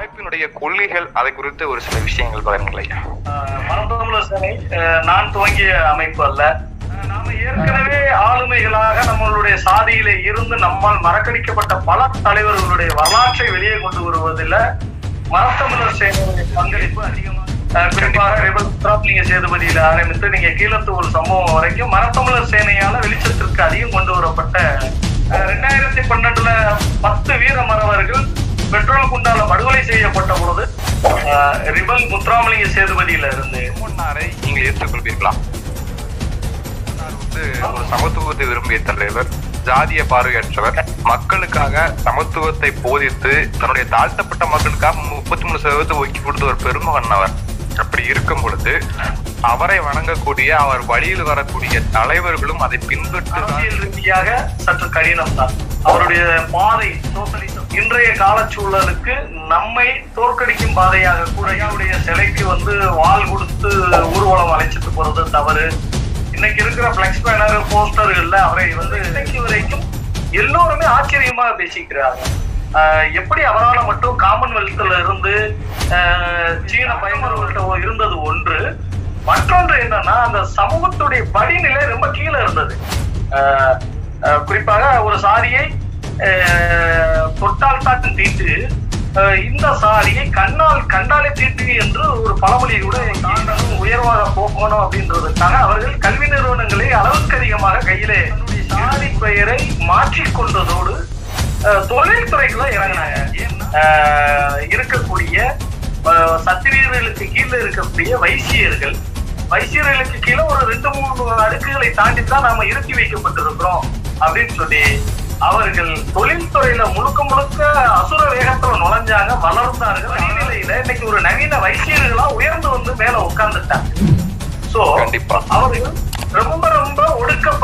அமைப்பினுடைய கொள்கைகள் அதை குறித்து ஒரு சில விஷயங்கள் பகிருங்கள் ஐயா ஆஹ் மனத்தமிழர் சேனை ஆஹ் நான் துவங்கிய அமைப்பு அல்ல ஆஹ் நாம ஏற்கனவே ஆளுமைகளாக நம்மளுடைய சாதியிலே இருந்து நம்மால் மறக்கடிக்கப்பட்ட பல தலைவர்களுடைய வரலாற்றை வெளியே கொண்டு வருவதில் மரத்தமிழர் சேனையுடைய பங்களிப்பு அதிகமாக ஆஹ் குறிப்பாக ரெபல் நீங்க சேதுபதியில ஆரம்பித்து நீங்க கீழத்தூர் சம்பவம் வரைக்கும் மரத்தமிழர் சேனையால வெளிச்சத்திற்கு அதிகம் கொண்டு வரப்பட்ட ஆஹ் ரெண்டாயிரத்தி பன்னெண்டுல பத்து வீர மறவர்கள் பெட்ரோல் குண்டால படுகொலை செய்யப்பட்ட பொழுது ஆஹ் ரிபல் முத்துராமலிங்க சேதுபதியில இருந்து முன்னாரை நீங்கள் ஏற்றுக்கொள்வீர்களா முன்னார் வந்து ஒரு சமத்துவத்தை விரும்பிய தலைவர் ஜாதிய பார்வையற்றவர் மக்களுக்காக சமத்துவத்தை போதித்து தன்னுடைய தாழ்த்தப்பட்ட மக்களுக்காக முப்பத்தி மூணு சதவீதத்தை ஒதுக்கி கொடுத்த ஒரு பெருமகன் அவர் அப்படி இருக்கும் பொழுது அவரை வணங்கக்கூடிய அவர் வழியில் வரக்கூடிய தலைவர்களும் அதை பின்பற்றி அரசியல் ரீதியாக சற்று கடினம் தான் அவருடைய பாதை சோசலிசம் இன்றைய காலச்சூழலுக்கு நம்மை தோற்கடிக்கும் பாதையாக கூட அவருடைய சிலைக்கு வந்து வாள் கொடுத்து ஊர்வலம் அழைச்சிட்டு போறது தவறு இன்னைக்கு இருக்கிற பிளக்ஸ் பேனர் போஸ்டர்கள்ல அவரை வந்து இன்னைக்கு வரைக்கும் எல்லோருமே ஆச்சரியமா பேசிக்கிறாங்க ஆஹ் எப்படி அவரால் மட்டும் காமன்வெல்த்ல இருந்து ஆஹ் சீன பயங்கரவர்கள்ட்ட இருந்தது ஒன்று மற்றொன்று என்னன்னா அந்த சமூகத்துடைய படிநிலை ரொம்ப கீழே இருந்தது ஆஹ் ஆஹ் குறிப்பாக ஒரு சாரியை ஆஹ் தொட்டால் தான் தீட்டு ஆஹ் இந்த சாரியை கண்ணால் கண்டாலே தீட்டு என்று ஒரு பழமொழி கூட தாண்டனும் உயர்வாக போகணும் அப்படின்றதுக்காக அவர்கள் கல்வி நிறுவனங்களை அளவுக்கு அதிகமாக கையிலே தன்னுடைய சாதி பெயரை மாற்றிக் கொண்டதோடு ஆஹ் தொழில்துறைக்குள்ள இறங்கினாங்க ஆஹ் இருக்கக்கூடிய ஆஹ் சத்திரியர்களுக்கு கீழே இருக்கக்கூடிய வைசியர்கள் வைசியர்களுக்கு கீழே ஒரு ரெண்டு மூணு அடுக்குகளை தாண்டி தான் நாம இருத்தி வைக்கப்பட்டிருக்கிறோம் அப்படின்னு சொல்லி அவர்கள் தொழில்துறையில முழுக்க முழுக்க அசுர வேகத்துல நுழைஞ்சாங்க வளர்ந்தார்கள் நிலையில இன்னைக்கு ஒரு நவீன வைசியர்களா உயர்ந்து வந்து மேல உட்கார்ந்துட்டாங்க சோ கண்டிப்பா அவர்கள் ரொம்ப ரொம்ப ஒடுக்கப்பட்ட